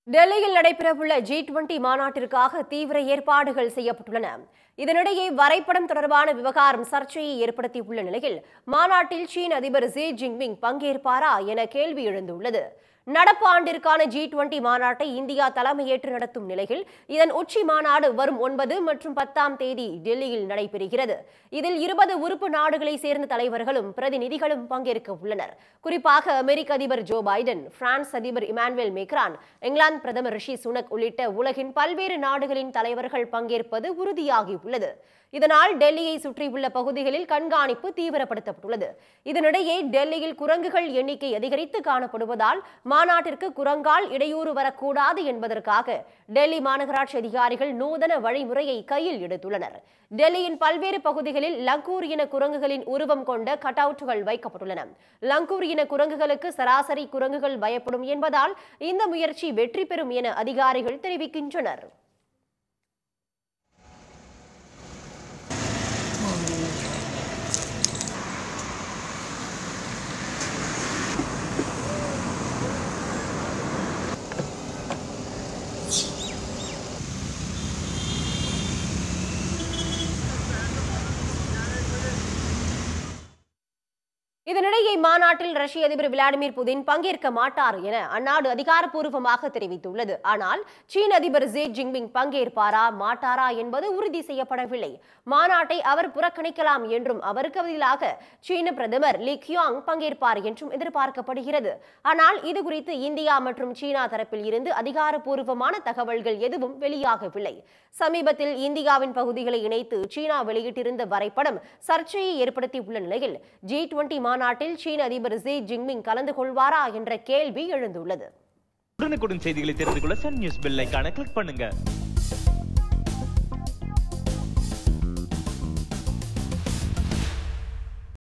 டெல்லியில் நடைபெறவுள்ள G twenty மாநாட்டிற்காக தீவிர ஏற்பாடுகள் செய்யப்பட்டுள்ளன இதனிடையே வரைபடம் தொடர்பான விவகாரம் சர்ச்சையை ஏற்படுத்தியுள்ள நிலையில் மாநாட்டில் சீன அதிபர் ஜி ஜின்பிங் பங்கேற்பாரா என கேள்வி எழுந்துள்ளது நடப்பு ஆண்டிற்கான ஜி டுவெண்டி மாநாட்டை இந்தியா தலைமையேற்று நடத்தும் நிலையில் இதன் உச்சி மாநாடு வரும் ஒன்பது மற்றும் பத்தாம் தேதி டெல்லியில் நடைபெறுகிறது இதில் இருபது உறுப்பு நாடுகளை சேர்ந்த தலைவர்களும் பிரதிநிதிகளும் பங்கேற்க உள்ளனர் குறிப்பாக அமெரிக்க அதிபர் ஜோ பைடன் பிரான்ஸ் அதிபர் இமானுவேல் மேக்ரான் இங்கிலாந்து பிரதமர் ரிஷி சுனக் உள்ளிட்ட உலகின் பல்வேறு நாடுகளின் தலைவர்கள் பங்கேற்பது உறுதியாகியுள்ளது இதனால் டெல்லியை சுற்றியுள்ள பகுதிகளில் கண்காணிப்பு தீவிரப்படுத்தப்பட்டுள்ளது இதனிடையே டெல்லியில் குரங்குகள் எண்ணிக்கை அதிகரித்து காணப்படுவதால் மாநாட்டிற்கு குரங்கால் இடையூறு வரக்கூடாது என்பதற்காக டெல்லி மாநகராட்சி அதிகாரிகள் நூதன வழிமுறையை கையில் எடுத்துள்ளனர் டெல்லியின் பல்வேறு பகுதிகளில் லங்கூர் இன குரங்குகளின் உருவம் கொண்ட கட் அவுட்டுகள் வைக்கப்பட்டுள்ளன லங்கூர் இன குரங்குகளுக்கு சராசரி குரங்குகள் பயப்படும் என்பதால் இந்த முயற்சி வெற்றி பெறும் என அதிகாரிகள் தெரிவிக்கின்றனர் இதனிடையே மாநாட்டில் ரஷ்ய அதிபர் விளாடிமிர் புதின் பங்கேற்க மாட்டார் என அந்நாடு அதிகாரப்பூர்வமாக தெரிவித்துள்ளது ஆனால் சீன அதிபர் ஜி ஜின்பிங் பங்கேற்பாரா மாட்டாரா என்பது உறுதி செய்யப்படவில்லை மாநாட்டை அவர் புறக்கணிக்கலாம் என்றும் அவருக்கு பதிலாக சீன பிரதமர் லி கியாங் பங்கேற்பார் என்றும் எதிர்பார்க்கப்படுகிறது ஆனால் இது குறித்து இந்தியா மற்றும் சீனா தரப்பில் இருந்து அதிகாரப்பூர்வமான தகவல்கள் எதுவும் வெளியாகவில்லை சமீபத்தில் இந்தியாவின் பகுதிகளை இணைத்து சீனா வெளியிட்டிருந்த வரைபடம் சர்ச்சையை ஏற்படுத்தியுள்ள நிலையில் ஜி டுவெண்டி மாநாட்டில் சீன அதிபர் ஜி ஜின்பிங் கலந்து கொள்வாரா என்ற கேள்வி எழுந்துள்ளது உடனுக்குடன் செய்திகளை தெரிந்து கொள்ள சன் நியூஸ் பெல் ஐகானை கிளிக் பண்ணுங்க